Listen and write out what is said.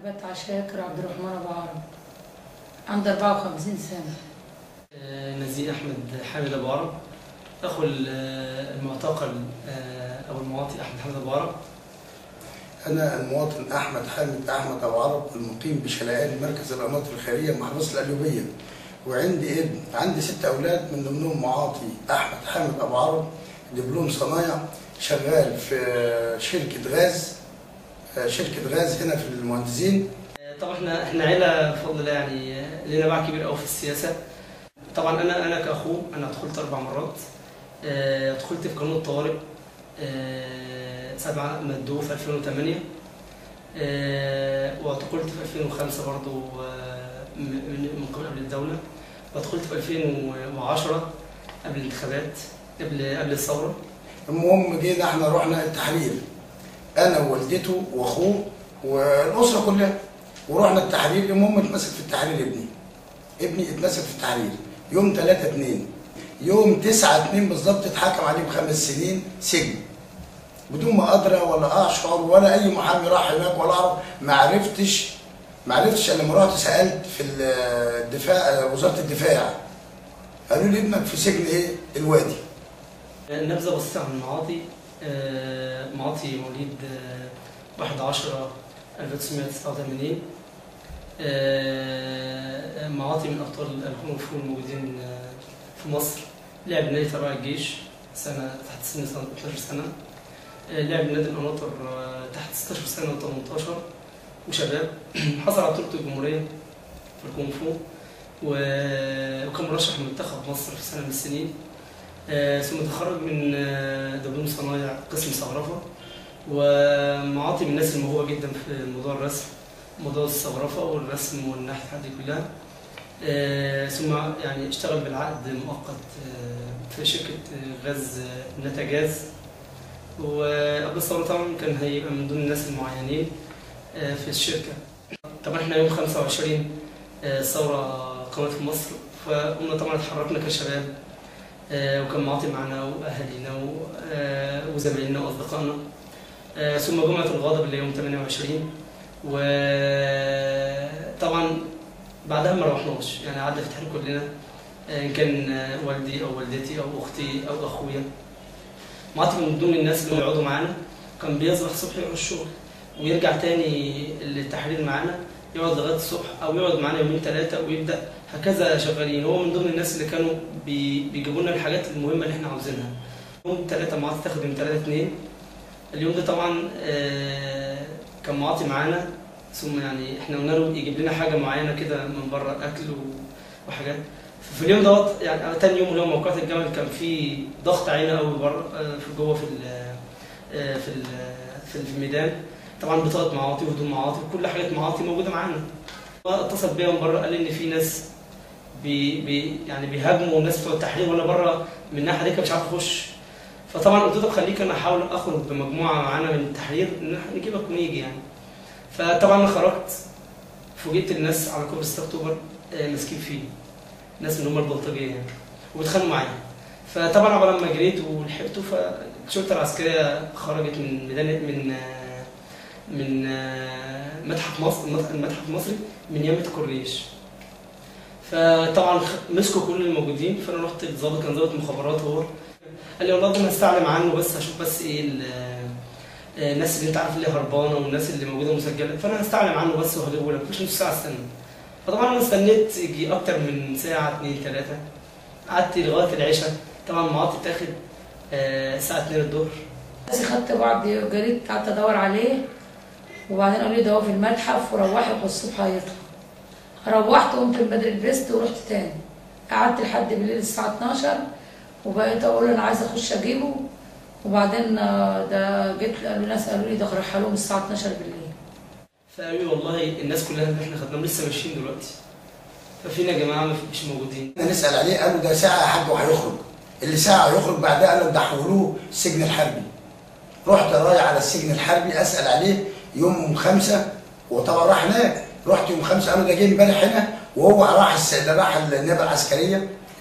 بتاع شاكر عبد الرحمن ابو عرب عنده 54 سنه آه، نزيه احمد حامد ابو عرب اخو ال- آه، المعتقل آه، او المواطي احمد حامد ابو عرب أنا المواطن أحمد حامد أحمد أبو عرب المقيم بشلقان مركز القناطر الخيرية محافظة القليوبية وعندي ابن عندي ست أولاد من ضمنهم معاطي أحمد حامد أبو عرب دبلوم صنايع شغال في شركة غاز شركة غاز هنا في المهندسين آه، طبعا احنا احنا عيله بفضل الله يعني آه، لنا باع كبير قوي في السياسه طبعا انا انا كاخوه انا دخلت اربع مرات آه، دخلت في قانون الطوارئ آه، سبعة مدوه في 2008 آه، واعتقلت في 2005 برضو آه، من من قبل قبل الدولة ودخلت في 2010 قبل الانتخابات قبل قبل الثورة المهم جينا احنا رحنا التحرير أنا ووالدته وأخوه والأسرة كلها ورحنا التحرير المهم اتمسك في التحرير ابني ابني اتمسك في التحرير يوم 3 2 يوم 9 2 بالظبط اتحكم عليه بخمس سنين سجن بدون ما ادرى ولا اشعر ولا اي محامي راح هناك ولا اعرف ما عرفتش ما عرفتش الا لما رحت سالت في الدفاع وزاره الدفاع قالوا لي ابنك في سجن ايه الوادي نبذة بسيطة عن معاطي آه، معاطي مواليد آه، 1 10 1989 آه، معاطي من أبطال الكونغ فو الموجودين آه، في مصر لعب نادي تبع الجيش سنة تحت سن سنة 12 سنة آه، لعب نادي القناطر آه، تحت 16 سنة و18 وشباب حصل على بطولة الجمهورية في الكونغ فو و- وكان مرشح لمنتخب مصر في سنة من السنين آه، ثم تخرج من آه، دبلوم صنايع قسم صغرفة ومعاطي من الناس الموهوبة جدا في موضوع الرسم موضوع الصغرفة والرسم والنحت هذه كلها آه، ثم يعني اشتغل بالعقد مؤقت آه، في شركة آه، غاز آه، نتاجاز وقبل الثورة طبعا كان هيبقى من ضمن الناس المعينين آه، في الشركة طبعا احنا يوم 25 آه، الثورة قامت في مصر فقمنا طبعا اتحركنا كشباب آه، وكان معاطي معنا واهالينا و- آه، وزمايلنا واصدقائنا آه، ثم جمعه الغضب اللي يوم 28 وطبعا بعدها ما روحناش يعني قعدنا في التحرير كلنا آه، ان كان آه، والدي او والدتي او اختي او اخويا معاطي من ضمن الناس اللي يقعدوا معانا كان بيصبح الصبح يروح الشغل ويرجع تاني للتحرير معانا يقعد لغايه الصبح او يقعد معانا يومين ثلاثه ويبدا هكذا شغالين هو من ضمن الناس اللي كانوا بي بيجيبوا لنا الحاجات المهمه اللي احنا عاوزينها يوم ثلاثة معاطي تاخد يوم ثلاثة اثنين اليوم ده طبعا آه، كان معاطي معانا ثم يعني احنا قلنا له يجيب لنا حاجه معينه كده من بره اكل و- وحاجات في اليوم دوت يعني تاني يوم اللي هو موقعة الجمل كان في ضغط عينه قوي بره آه، في جوه في ال- آه، في ال- في الميدان طبعا بطاقه معاطي وهدوم معاطي وكل حاجه معاطي موجوده معانا اتصل بيا من بره قال لي ان في ناس بي بي يعني بيهاجموا الناس بتوع التحرير وانا بره من الناحيه دي مش عارف اخش فطبعا قلت له طب خليك انا احاول اخرج بمجموعه معانا من التحرير ان احنا نجيبك ونيجي يعني فطبعا انا خرجت فوجئت الناس على كوبري 6 اكتوبر آه، ماسكين فيه ناس من هم البلطجيه يعني وبيتخانقوا معايا فطبعا عقبال ما جريت ولحقته فالشرطه العسكريه خرجت من ميدان من آه، من آه، متحف مصر المتحف المصري من يمة الكورنيش فطبعا خ- مسكوا كل الموجودين فانا رحت للظابط كان ظابط مخابرات هو قال لي والله ده انا هستعلم عنه بس هشوف بس ايه ال- آه، الناس اللي انت عارف اللي هربانه والناس اللي موجوده مسجله فانا هستعلم عنه بس وهجيبه لك مش نص ساعه استنى فطبعا انا استنيت يجي اكتر من ساعه اتنين تلاته قعدت لغايه العشاء طبعا معاطي تاخد آه، الساعه 2 الظهر بس خدت بعض جريت قعدت ادور عليه وبعدين قالوا لي ده هو في المتحف وروحي والصبح هيطلع روحت قمت من بدري لبست ورحت تاني قعدت لحد بالليل الساعه 12 وبقيت اقول انا عايزه اخش اجيبه وبعدين آه، ده جيت قالوا ناس قالوا لي ده رايحه لهم الساعه 12 بالليل فقالوا لي والله الناس كلها اللي احنا خدناهم لسه ماشيين دلوقتي ففينا يا جماعه مش موجودين نسال عليه قالوا ده ساعه يا حاج وهيخرج اللي ساعه هيخرج بعدها قالوا ده حولوه السجن الحربي رحت رايح على السجن الحربي اسال عليه يوم خمسة وطبعا راح هناك رحت يوم خمسة قالوا ده جه امبارح هنا وهو راح الس... ده راح النيابه العسكريه